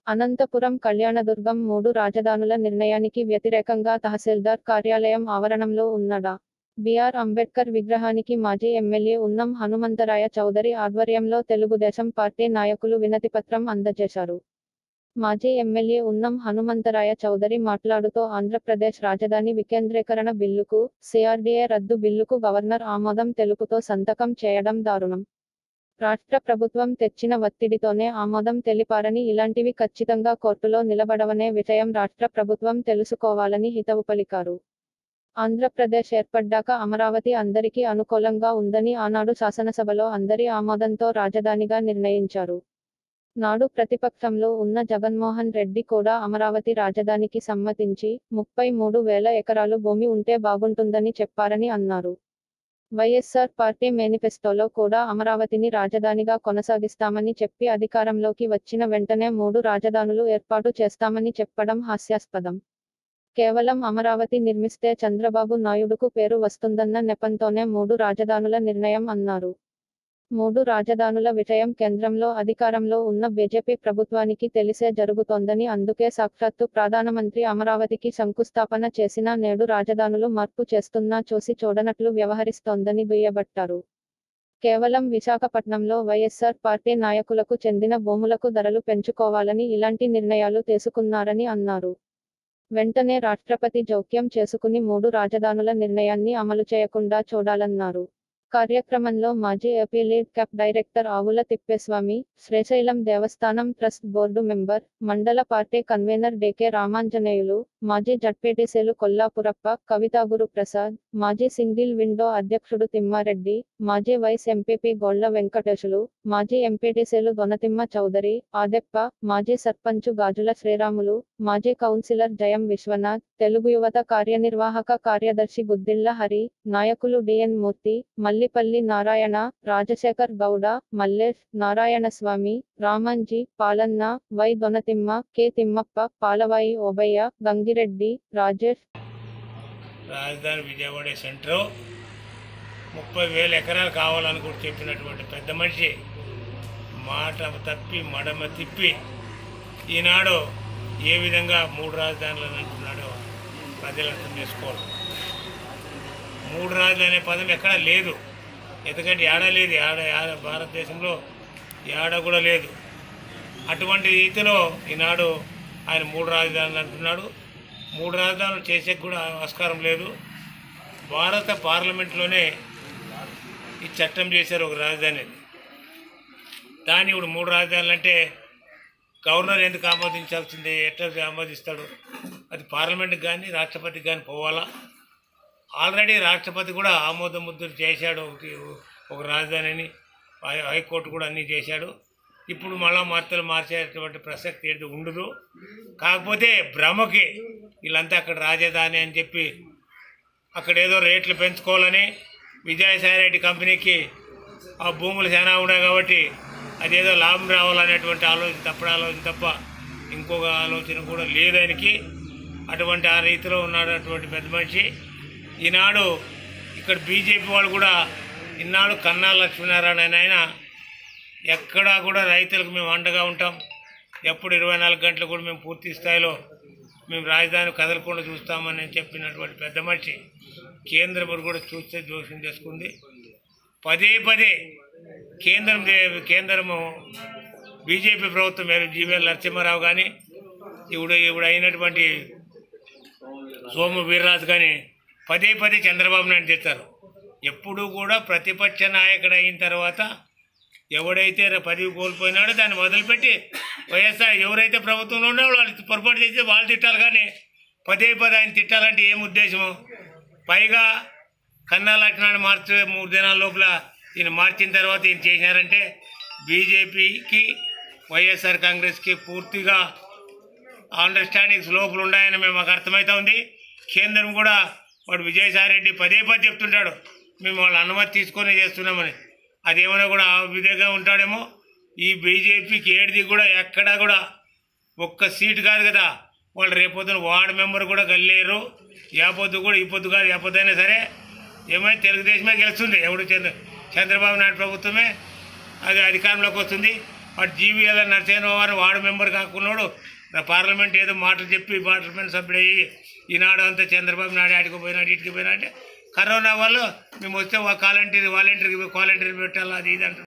అనంతపురం కళ్యాణదుర్గం మూడు రాజధానుల నిర్ణయానికి వ్యతిరేకంగా తహసీల్దార్ కార్యాలయం ఆవరణంలో ఉన్నడా బిఆర్ అంబేద్కర్ విగ్రహానికి మాజీ ఎమ్మెల్యే ఉన్నం హనుమంతరాయ చౌదరి ఆధ్వర్యంలో తెలుగుదేశం పార్టీ నాయకులు వినతిపత్రం అందజేశారు మాజీ ఎమ్మెల్యే ఉన్నం హనుమంతరాయ చౌదరి మాట్లాడుతూ ఆంధ్రప్రదేశ్ రాజధాని వికేంద్రీకరణ బిల్లుకు సిఆర్డీఏ రద్దు బిల్లుకు గవర్నర్ ఆమోదం తెలుపుతో సంతకం చేయడం దారుణం రాష్ట్ర ప్రభుత్వం తెచ్చిన ఒత్తిడితోనే ఆమోదం తెలిపారని ఇలాంటివి ఖచ్చితంగా కోర్టులో నిలబడవనే విషయం రాష్ట్ర ప్రభుత్వం తెలుసుకోవాలని హితవు పలికారు ఆంధ్రప్రదేశ్ ఏర్పడ్డాక అమరావతి అందరికీ అనుకూలంగా ఉందని ఆనాడు శాసనసభలో అందరి ఆమోదంతో రాజధానిగా నిర్ణయించారు నాడు ప్రతిపక్షంలో ఉన్న జగన్మోహన్ రెడ్డి కూడా అమరావతి రాజధానికి సమ్మతించి ముప్పై మూడు వేల ఎకరాలు భూమి ఉంటే బాగుంటుందని చెప్పారని అన్నారు వైఎస్ఆర్ పార్టీ మేనిఫెస్టోలో కూడా అమరావతిని రాజధానిగా కొనసాగిస్తామని చెప్పి అధికారంలోకి వచ్చిన వెంటనే మూడు రాజధానులు ఏర్పాటు చేస్తామని చెప్పడం హాస్యాస్పదం కేవలం అమరావతి నిర్మిస్తే చంద్రబాబు నాయుడుకు పేరు వస్తుందన్న నెపంతోనే మూడు రాజధానుల నిర్ణయం అన్నారు మూడు రాజధానుల విషయం కేంద్రంలో అధికారంలో ఉన్న బీజేపీ ప్రభుత్వానికి తెలిసే జరుగుతోందని అందుకే సాక్షాత్తు ప్రధానమంత్రి అమరావతికి శంకుస్థాపన చేసినా నేడు రాజధానులు మార్పు చేస్తున్నా చూసి చూడనట్లు వ్యవహరిస్తోందని దుయ్యబట్టారు కేవలం విశాఖపట్నంలో వైఎస్ఆర్ పార్టీ నాయకులకు చెందిన భూములకు ధరలు పెంచుకోవాలని ఇలాంటి నిర్ణయాలు తీసుకున్నారని అన్నారు వెంటనే రాష్ట్రపతి జోక్యం చేసుకుని మూడు రాజధానుల నిర్ణయాన్ని అమలు చేయకుండా చూడాలన్నారు కార్యక్రమంలో మాజీ ఏపీ లీడ్ క్యాప్ డైరెక్టర్ ఆవుల తిప్పేస్వామి శ్రీశైలం దేవస్థానం ట్రస్ట్ బోర్డు మెంబర్ మండల పార్టీ కన్వీనర్ డేకే రామాంజనేయులు మాజీ జడ్పీటీసీలు కొల్లాపురప్ప కవితాగురు ప్రసాద్ మాజీ సింగిల్ విండో అధ్యక్షుడు తిమ్మారెడ్డి మాజీ వైస్ ఎంపీపీ గోళ్ల వెంకటేశులు మాజీ ఎంపీటీసీలు దొనతిమ్మ చౌదరి ఆదెప్ప మాజీ సర్పంచు గాజుల శ్రీరాములు మాజీ కౌన్సిలర్ జయం విశ్వనాథ్ తెలుగు యువత కార్యనిర్వాహక కార్యదర్శి గుద్దిళ్ల హరి నాయకులు D N Murthy Mallipalli Narayana Rajasekhar Gowda Mallesh Narayana Swamy Ramanji Palanna Y Donathimma K Thimmappa Palavayi Obaiah Gangireddy Rajesh రాజధాని విజయవాడ సెంటర్ ముప్పై వేల ఎకరాలు కావాలని కూడా చెప్పినటువంటి పెద్ద మనిషి మాట తప్పి మడమ తిప్పి ఈనాడు ఏ విధంగా మూడు రాజధానులు అంటున్నాడో ప్రజలు అర్థం చేసుకోవాలి మూడు రాజధాని అనే పదం ఎక్కడా లేదు ఎందుకంటే ఏడ లేదు ఏడ ఏడ భారతదేశంలో ఏడ కూడా లేదు అటువంటి రీతిలో ఈనాడు ఆయన మూడు రాజధానులు అంటున్నాడు మూడు రాజధానులు చేసే కూడా ఆస్కారం లేదు భారత పార్లమెంట్లోనే ఈ చట్టం చేశారు ఒక రాజధాని దాన్ని ఇప్పుడు మూడు రాజధానులు అంటే గవర్నర్ ఎందుకు ఆమోదించాల్సిందే ఎట్లా ఆమోదిస్తాడు అది పార్లమెంట్కి కానీ రాష్ట్రపతికి కానీ పోవాలా ఆల్రెడీ రాష్ట్రపతి కూడా ఆమోద ముద్ర చేశాడు ఒకటి ఒక రాజధానిని హై- హైకోర్టు కూడా అన్నీ చేశాడు ఇప్పుడు మళ్ళా మార్తలు మార్చేటువంటి ప్రసక్తి ఏంటి ఉండదు కాకపోతే భ్రమకి వీళ్ళంతా అక్కడ రాజధాని అని చెప్పి అక్కడ ఏదో రేట్లు పెంచుకోవాలని విజయసాయి రెడ్డి కంపెనీకి ఆ భూములు చాలా ఉన్నాయి కాబట్టి అదేదో లాభం రావాలనేటువంటి ఆలోచన తప్పుడు ఆలోచన తప్ప ఇంకొక ఆలోచన కూడా లేదు ఆయనకి అటువంటి ఆ రీతిలో ఉన్నాడు అటువంటి పెద్ద మనిషి ఈనాడు ఇక్కడ బీజేపీ వాళ్ళు కూడా ఇన్నాడు కన్నా లక్ష్మీనారాయణ అనే ఆయన ఎక్కడా కూడా రైతులకు మేము అండగా ఉంటాం ఎప్పుడు ఇరవై నాలుగు గంటలు కూడా మేము పూర్తి స్థాయిలో మేము రాజధాని కదలకుండా చూస్తామని చెప్పినటువంటి పెద్ద మనిషి కేంద్రం కూడా చూస్తే జోక్యం చేసుకుంది పదే పదే కేంద్రం దే- కేంద్రము బీజేపీ ప్రభుత్వం మీరు జీవీఎల్ నరసింహారావు కానీ ఇప్పుడు ఇప్పుడు అయినటువంటి సోము వీర్రాజు కానీ పదే పదే చంద్రబాబు నాయుడు తెస్తారు ఎప్పుడు కూడా ప్రతిపక్ష నాయకుడు అయిన తర్వాత ఎవడైతే రే- పదవి కోల్పోయినాడో దాన్ని వదిలిపెట్టి వైఎస్ఆర్ ఎవరైతే ప్రభుత్వంలో ఉన్నారో వాళ్ళు పొరపాటు చేస్తే వాళ్ళు తిట్టాలి కానీ పదే పదే ఆయన తిట్టాలంటే ఏం ఉద్దేశము పైగా కన్నా లక్ష్మణ్ మార్చి మూడు దినాల లోపల ఈయన మార్చిన తర్వాత ఈయన చేసినారంటే బీజేపీకి వైఎస్ఆర్ కాంగ్రెస్కి పూర్తిగా అండర్స్టాండింగ్స్ లోపల ఉన్నాయని మేము మాకు అర్థమవుతా ఉంది కేంద్రం కూడా వాడు విజయసాయి రెడ్డి పదే పదే చెప్తుంటాడు మేము వాళ్ళ అనుమతి తీసుకొని చేస్తున్నామని అదేమైనా కూడా ఆ విధంగా ఉంటాడేమో ఈ బీజేపీకి ఏడిది కూడా ఎక్కడా కూడా ఒక్క సీటు కాదు కదా వాళ్ళు రేపొద్దున వార్డు మెంబర్ కూడా గల్లేరు ఏ పొద్దు కూడా ఈ పొద్దు కాదు ఏ పొద్దు అయినా సరే ఏమైనా తెలుగుదేశమే గెలుస్తుంది ఎవడు చంద్ర చంద్రబాబు నాయుడు ప్రభుత్వమే అది అధికారంలోకి వస్తుంది వాడు జీవీఎల్ నరసేన వారు వార్డు మెంబర్ కాకున్నాడు నా పార్లమెంట్ ఏదో మాటలు చెప్పి పార్లమెంట్ సభ్యుడు అయ్యి ఈనాడు అంతా చంద్రబాబు నాయుడు ఆడికి పోయినాడు ఇటుకి పోయినా అంటే కరోనా వల్ల మేము వస్తే వాలంటీర్ వాలంటీర్కి వాలంటీర్ పెట్టాలి అది ఇది అంటారు